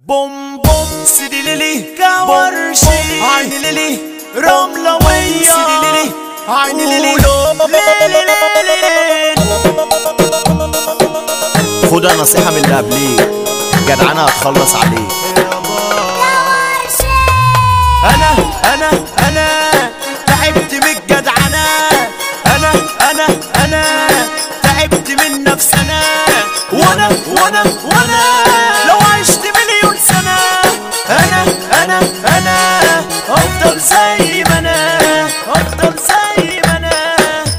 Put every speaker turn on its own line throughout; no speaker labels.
بوم بوم سيدي ليلي كورشي عيني ليلي رملوية سيدي ليلي عيني ليلي ليلي ليلي
خدها نصيحة من اللي قبليك جدعنة هتخلص عليك
انا انا انا تعبت من الجدعنة انا انا انا تعبت من نفسنا وانا وانا وانا لو عشت مليون سنة انا انا انا افضل زي ما انا افضل زي ما انا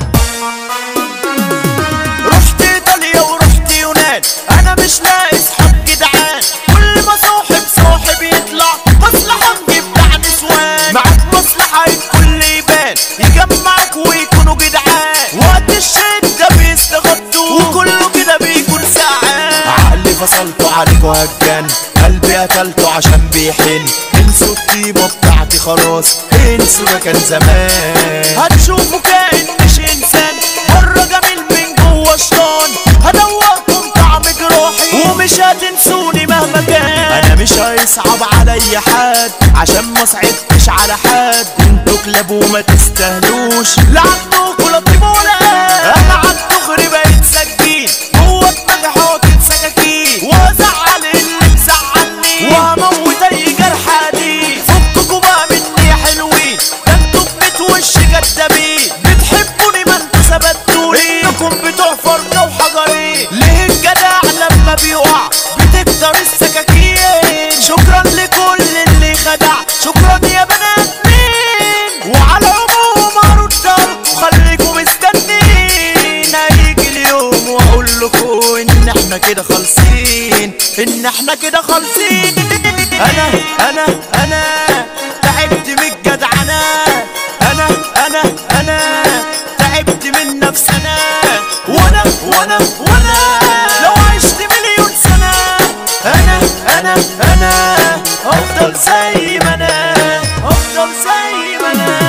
رحت ايطاليا ورحت يونان انا مش لاقي صحاب جدعان كل ما صاحب صاحب يطلع مصلحة نجيب بتاع نسوان معاك مصلحة الكل يبان يجمعك ويكونوا جدعان وقت الشدة بيستغطوا وكله كده بيكون ساعان
عقلي فصلته عليك وهجان قلبي قتلته عشان بيحن انسوا الطيبة بتاعتي خلاص انسوا ده كان زمان
هتشوفوا كائن مش انسان بره جميل من جوه شيطان هدوقكم طعم جروحي ومش هتنسوني مهما كان
انا مش هيصعب عليا حد عشان ما صعبتش على حد انتوا كلاب وما تستاهلوش
لا عندكوا لا طيب ولا قال انا عالدغري بقيت سجين جوه دماغي حاطط سكاكين وازعل اللي مزعلني وهموت اي جرح قديم فككوا بقى مني يا حلوين ده انتوا بميت وش كدابين بتحبوني ما انتوا ثبتوني انكم بتوع فرقة وحجرين ليه الجدع لما بيقع بتكتر السكاكين شكرا لكل اللي خدع شكرا يا بنات مين وعلى العموم هرد لكم خليكم مستنين هيجي اليوم واقول لكم ان احنا كده خالصين ان احنا كده خالصين انا انا انا تعبت من الجدعنة انا انا انا تعبت من نفسنا وانا وانا وانا لو عشت مليون سنة انا انا انا افضل زي ما انا افضل زي ما انا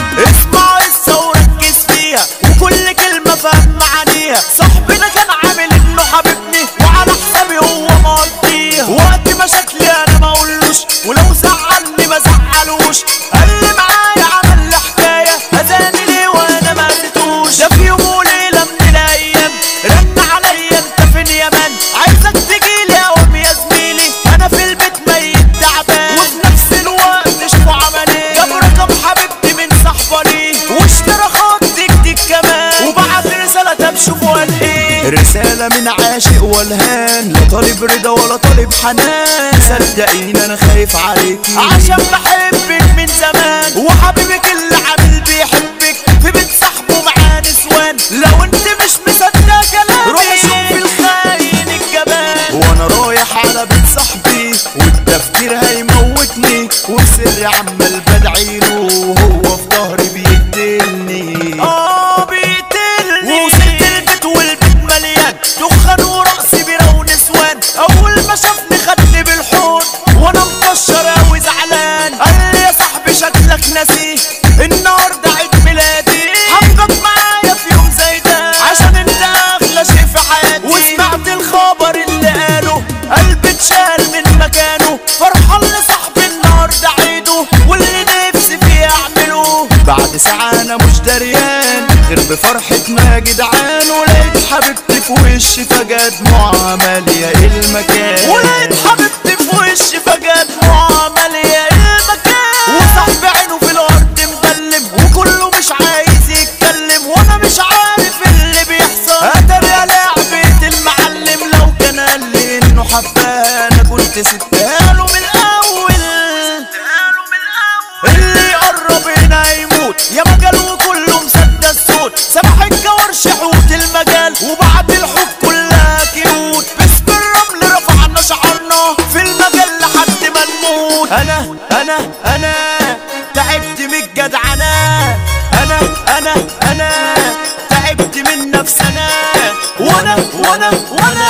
اسمع قصة وركز فيها وكل كلمة فاهم معانيها صاحبنا كان عامل انه حبيبني وعلى حسابي هو مقضيها وقت مشاكلي انا ما اقولوش ولو زعلني ما زعلوش قال لي معايا عمل لي حكاية اذاني ليه وانا ما اديتوش ده في يوم وليلة من الايام رن عليا انت فين يا مان عايزك تجيلي اقوم يا زميلي انا في البيت ميت تعبان وفي نفس الوقت شوفوا عمل ايه جاب رقم حبيبتي من صاحبه ليه واشترى خط تكتيك كمان وبعت رسالة طب شوفوا قال ايه
رسالة من عاشق والهان لا طالب رضا ولا طالب حنان صدقيني انا خايف عليكي
عشان بحبك من زمان وحبيبك اللي عامل بيحبك في بيت صاحبه معاه نسوان لو انت مش مصدق كلامي روح شوف الخاين الجبان
وانا رايح على بيت صاحبي والتفكير هيموتني وسري عمال بدعيله وهو في ظهري بيقتلني
اه بيقتلني ووصلت البيت والبيت مليان دخان ورقص بيرة ونسوان اول ما شافني خدني بالحوض وانا مكشر اوي زعلان قال لي يا صاحبي شكلك ناسي النهارده عيد ميلادي هفضل معايا في يوم زي ده عشان انت اغلى شيء في حياتي وسمعت الخبر اللي قاله قلبي اتشال من مكانه فرحان لصاحبي النهارده عيده واللي نفسي فيه اعمله
بعد ساعة أنا مش دريان غير بفرحة ما جدعان ولقيت حبيبتي في وشي فجأة دموعها مالية المكان
ولقيت حبيبتي في وشي فجأة دموعها مالية المكان وصاحبي عينه في الأرض مبلم وكله مش عايز يتكلم وأنا مش عارف اللي بيحصل أتاري يا لعبة المعلم لو كان قال لي إنه حبها أنا كنت سبتها له من الأول اللي يقرب هنا يموت يا مجال وكله مصدق الصوت سمح الجوارش حوت المجال وبعد الحب كلها كيوت باسم الرمل رفعنا شعرنا في المجال لحد ما نموت انا انا انا تعبت من الجدعنة انا انا انا تعبت من نفسنا وانا وانا وانا